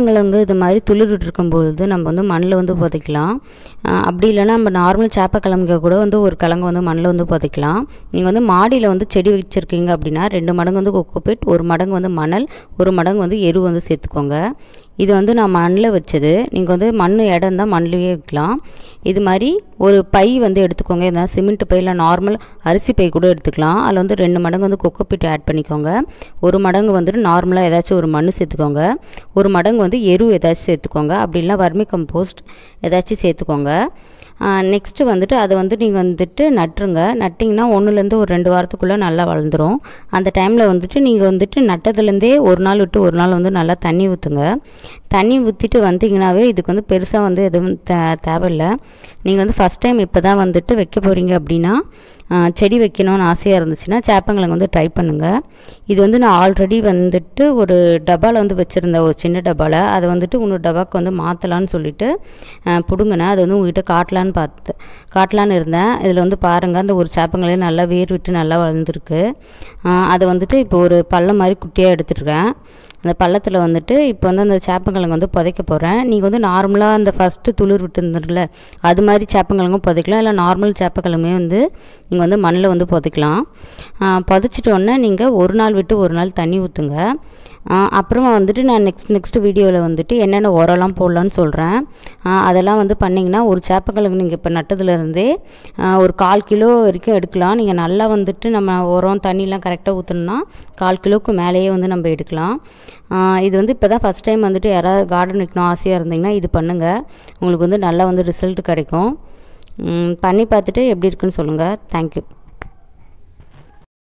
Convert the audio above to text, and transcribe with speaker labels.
Speaker 1: சேப்பங்கிழங்கு இது மாதிரி துளிர்விட்டு இருக்கும்பொழுது நம்ம வந்து மண்ணில் வந்து புதைக்கலாம் ஆஹ் அப்படி இல்லைன்னா நம்ம நார்மல் சேப்பக்கிழங்கு கூட வந்து ஒரு கிழங்கு வந்து மண்ணில் வந்து புதைக்கலாம் நீங்கள் வந்து மாடியில் வந்து செடி வச்சுருக்கீங்க அப்படின்னா ரெண்டு மடங்கு வந்து கொக்கோபிட் ஒரு மடங்கு வந்து மணல் ஒரு மடங்கு வந்து எரு வந்து சேர்த்துக்கோங்க இது வந்து நான் மண்ணில் வச்சது நீங்கள் வந்து மண் இடம் தான் மண்ணிலேயே வைக்கலாம் இது மாதிரி ஒரு பை வந்து எடுத்துக்கோங்க எதனா சிமெண்ட் பை இல்லை நார்மல் அரிசி பை கூட எடுத்துக்கலாம் அதில் வந்து ரெண்டு மடங்கு வந்து கொக்கோபிட் ஆட் பண்ணிக்கோங்க ஒரு மடங்கு வந்துட்டு நார்மலாக ஏதாச்சும் ஒரு மண் சேர்த்துக்கோங்க ஒரு மடங்கு வந்து எரு ஏதாச்சும் சேர்த்துக்கோங்க அப்படி இல்லைனா வர்மி கம்போஸ்ட் ஏதாச்சும் சேர்த்துக்கோங்க நெக்ஸ்ட்டு வந்துட்டு அதை வந்து நீங்கள் வந்துட்டு நட்டுருங்க நட்டிங்கன்னா ஒன்றுலேருந்து ஒரு ரெண்டு வாரத்துக்குள்ளே நல்லா வளர்ந்துரும் அந்த டைமில் வந்துட்டு நீங்கள் வந்துட்டு நட்டதுலேருந்தே ஒரு நாள் விட்டு ஒரு நாள் வந்து நல்லா தண்ணி ஊற்றுங்க தண்ணி ஊற்றிட்டு வந்தீங்கன்னாவே இதுக்கு வந்து பெருசாக வந்து எதுவும் தே தேவையில்லை நீங்கள் வந்து ஃபஸ்ட் டைம் இப்போ தான் வந்துட்டு வைக்க போகிறீங்க அப்படின்னா ஆ, செடி வைக்கணும்னு ஆசையாக இருந்துச்சுன்னா சேப்பங்கிழங்கு வந்து ட்ரை பண்ணுங்கள் இது வந்து நான் ஆல்ரெடி வந்துட்டு ஒரு டப்பாவில் வந்து வச்சுருந்தேன் ஒரு சின்ன டப்பாவில் அதை வந்துட்டு இன்னொரு டப்பாவுக்கு வந்து மாற்றலான்னு சொல்லிட்டு ஆ, பிடுங்கினேன் அது வந்து உங்ககிட்ட காட்டலான்னு பார்த்து காட்டலான்னு இருந்தேன் இதில் வந்து பாருங்கள் அந்த ஒரு சேப்பங்கிழங்கு நல்லா வேர் விட்டு நல்லா வளர்ந்துருக்கு ஆ, அதை வந்துட்டு இப்போ ஒரு பள்ளம் மாதிரி குட்டியாக எடுத்துட்டுருக்கேன் அந்த பள்ளத்தில் வந்துட்டு இப்போ வந்து அந்த சேப்பங்கிழங்கு வந்து புதைக்க போகிறேன் நீங்கள் வந்து நார்மலாக அந்த ஃபஸ்ட்டு துளிர் விட்டுருந்துருல அது மாதிரி சேப்பங்கிழங்கும் புதைக்கலாம் இல்லை நார்மல் சேப்பக்கிழங்குமே வந்து நீங்கள் வந்து மண்ணில் வந்து புதைக்கலாம் ஆ, புதைச்சிட்ட உடனே நீங்கள் ஒரு நாள் விட்டு ஒரு நாள் தண்ணி ஊற்றுங்க அப்புறமா வந்துட்டு நான் நெக்ஸ்ட் நெக்ஸ்ட் வீடியோவில் வந்துட்டு என்னென்ன உரம்லாம் போடலான்னு சொல்கிறேன் அதெல்லாம் வந்து பண்ணிங்கன்னா ஒரு சேப்பக்கிழங்கு நீங்கள் இப்போ நட்டதுலேருந்தே ஒரு கால் கிலோ வரைக்கும் எடுக்கலாம் நீங்கள் நல்லா வந்துட்டு நம்ம உரம் தண்ணிலாம் கரெக்டாக ஊற்றணும்னா கால் கிலோவுக்கு மேலேயே வந்து நம்ம எடுக்கலாம் ஆ, இது வந்து இப்போ தான் ஃபஸ்ட் டைம் வந்துட்டு யாராவது கார்டன் வைக்கணும் ஆசையாக இருந்தீங்கன்னா இது பண்ணுங்கள் உங்களுக்கு வந்து நல்லா வந்து ரிசல்ட் கிடைக்கும் ம், பண்ணி பார்த்துட்டு எப்படி இருக்குன்னு சொல்லுங்கள் தேங்க்யூ